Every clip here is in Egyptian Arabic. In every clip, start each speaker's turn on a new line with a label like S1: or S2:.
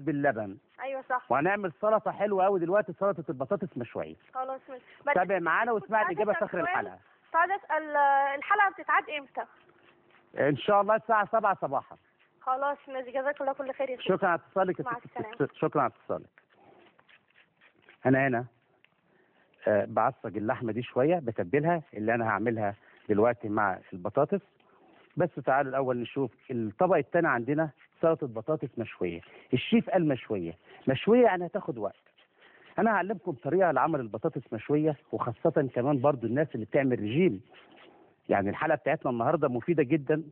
S1: باللبن
S2: ايوه صح
S1: وهنعمل سلطه حلوه قوي دلوقتي سلطه البطاطس مشويه
S2: خلاص ماشي بس
S1: تابع معانا واسمع
S2: كنت عايزة
S1: الاجابه في
S2: أسأل
S1: اخر
S2: سؤال.
S1: الحلقه
S2: كنت عايزه اسال آه، الحلقه بتتعاد امتى
S1: ان شاء الله الساعه 7 صباحا
S2: خلاص ماشي جزاك الله كل خير يا شيخ
S1: شكرا على اتصالك يا
S2: مع
S1: ست-
S2: السلامة.
S1: شكرا على اتصالك انا هنا آه، بعصج اللحمه دي شويه بتبلها اللي انا هعملها دلوقتي مع البطاطس بس تعالوا الاول نشوف الطبق الثاني عندنا سلطه بطاطس مشويه الشيف قال مشويه مشويه يعني هتاخد وقت انا هعلمكم طريقه لعمل البطاطس مشويه وخاصه كمان برضو الناس اللي بتعمل رجيم يعني الحلقه بتاعتنا النهارده مفيده جدا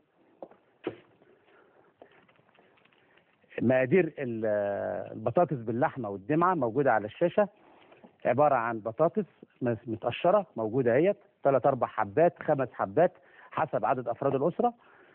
S1: مقادير ال- البطاطس باللحمه والدمعه موجوده على الشاشه عباره عن بطاطس مس- متقشره موجوده اهيت ثلاث اربع حبات خمس حبات حسب عدد افراد الاسره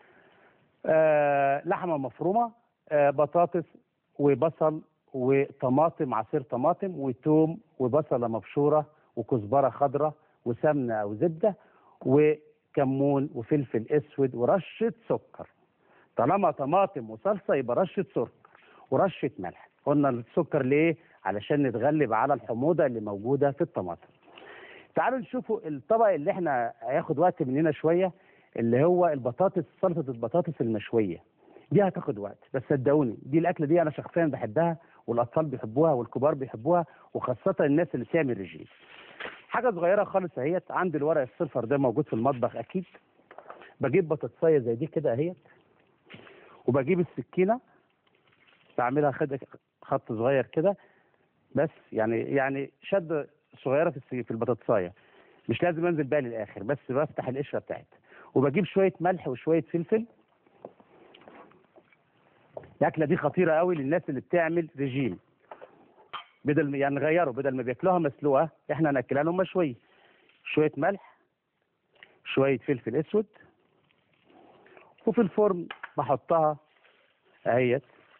S1: آه لحمه مفرومه آه بطاطس وبصل وطماطم عصير طماطم وتوم وبصله مبشوره وكزبره خضراء وسمنه او زبده وكمون وفلفل اسود ورشه سكر طالما طماطم وصلصه يبقى رشه سكر ورشه ملح قلنا السكر ليه علشان نتغلب على الحموضه اللي موجوده في الطماطم تعالوا نشوفوا الطبق اللي احنا هياخد وقت مننا شويه اللي هو البطاطس سلطه البطاطس المشويه دي هتاخد وقت بس صدقوني دي الاكله دي انا شخصيا بحبها والاطفال بيحبوها والكبار بيحبوها وخاصه الناس اللي بتعمل رجيم حاجه صغيره خالص اهيت عندي الورق الصفر ده موجود في المطبخ اكيد بجيب بطاطسايه زي دي كده اهيت وبجيب السكينه بعملها خد خط صغير كده بس يعني يعني شد صغيره في الس- في البطاطسايه مش لازم انزل بيها للاخر بس بفتح القشره بتاعتها وبجيب شويه ملح وشويه فلفل الاكله دي خطيره قوي للناس اللي بتعمل رجيم بدل يعني نغيره بدل ما بياكلوها مسلوقه احنا ناكلها لهم مشويه شويه ملح شويه فلفل اسود وفي الفرن بحطها اهيت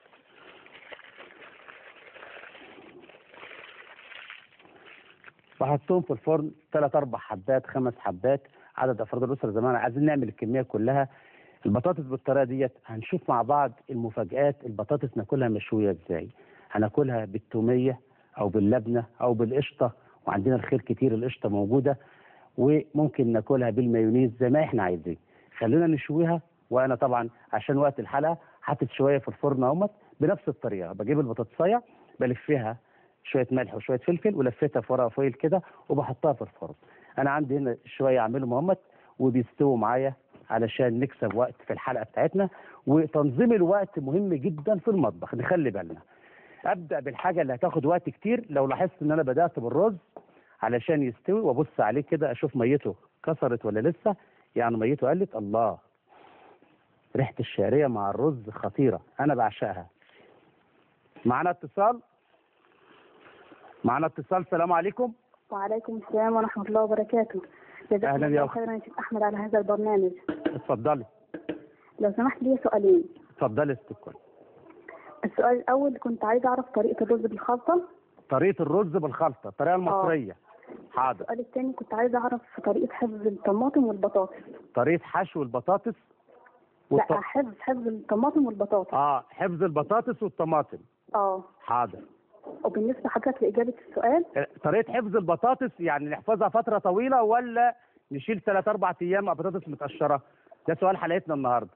S1: بحطهم في الفرن ثلاث اربع حبات خمس حبات عدد افراد الاسره زي ما أنا عايزين نعمل الكميه كلها البطاطس بالطريقه ديت هنشوف مع بعض المفاجآت البطاطس ناكلها مشويه ازاي هناكلها بالتوميه او باللبنه او بالقشطه وعندنا الخير كتير القشطه موجوده وممكن ناكلها بالمايونيز زي ما احنا عايزين خلينا نشويها وانا طبعا عشان وقت الحلقه حاطط شويه في الفرن اهوت بنفس الطريقه بجيب البطاطسايه بلفها شويه ملح وشويه فلفل ولفيتها في ورقه فويل كده وبحطها في الفرن انا عندي هنا شويه اعملهم اهمت وبيستووا معايا علشان نكسب وقت في الحلقه بتاعتنا وتنظيم الوقت مهم جدا في المطبخ نخلي بالنا ابدا بالحاجه اللي هتاخد وقت كتير لو لاحظت ان انا بدات بالرز علشان يستوي وابص عليه كده اشوف ميته كسرت ولا لسه يعني ميته قلت الله ريحه الشعريه مع الرز خطيره انا بعشقها معانا اتصال معانا اتصال السلام عليكم
S3: وعليكم السلام ورحمة الله وبركاته جزاكم
S1: أهلا يا
S3: الله
S1: أخت.
S3: خيرا يا شيخ أحمد على هذا البرنامج
S1: اتفضلي
S3: لو سمحت لي سؤالين
S1: اتفضلي يا ست الكل
S3: السؤال الأول كنت عايزة أعرف طريقة الرز بالخلطة
S1: طريقه الرز بالخلطه الطريقه المصريه حاضر
S3: السؤال الثاني كنت عايزة أعرف طريقة حفظ الطماطم والبطاطس
S1: طريقه حشو البطاطس والط...
S3: لا حفظ حفظ الطماطم والبطاطس
S1: اه حفظ البطاطس والطماطم
S3: اه
S1: حاضر
S3: وبالنسبة حضرتك لإجابة السؤال
S1: آه، طريقه حفظ البطاطس يعني نحفظها فتره طويله ولا نشيل ثلاث اربع ايام مع بطاطس متقشره ده سؤال حلقتنا النهارده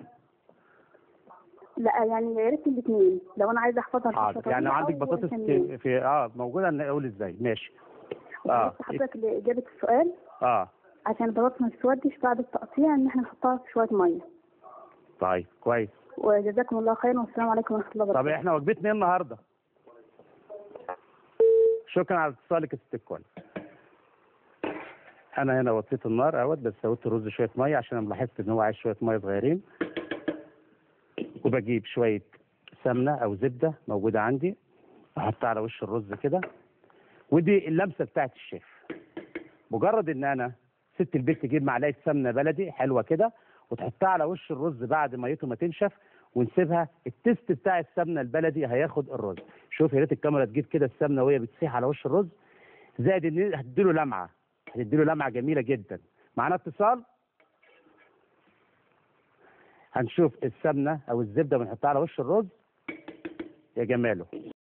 S3: لا يعني يا ريت الاثنين لو أنا عايزة أحفظها لفترة
S1: حاضر يعني
S3: طويلة
S1: عندك
S3: أو
S1: بطاطس
S3: كمية.
S1: في, في اه موجوده نقول ازاي ماشي اه
S3: وبالنسبة حضرتك لإجابة السؤال
S1: اه
S3: عشان البطاطس ما تسودش بعد التقطيع إن إحنا نحطها في شوية مية
S1: طيب كويس
S3: وجزاكم الله خيرا والسلام عليكم ورحمة الله
S1: طب
S3: وبركاته
S1: احنا وجبتنا ايه النهارده شكرا على اتصالك يا ست الكل انا هنا وطيت النار اهوت بس سويت الرز شويه ميه عشان انا لاحظت ان هو عايز شويه ميه صغيرين وبجيب شويه سمنه او زبده موجوده عندي احطها على وش الرز كده ودي اللمسه بتاعت الشيف مجرد ان انا ست البيت تجيب معلقه سمنه بلدي حلوه كده وتحطها على وش الرز بعد ميته ما تنشف ونسيبها التست بتاع السمنه البلدي هياخد الرز شوف يا ريت الكاميرا تجيب كده السمنه وهي بتسيح على وش الرز زائد ان هتديله لمعه هتديله لمعه جميله جدا معانا اتصال هنشوف السمنه او الزبده بنحطها على وش الرز يا جماله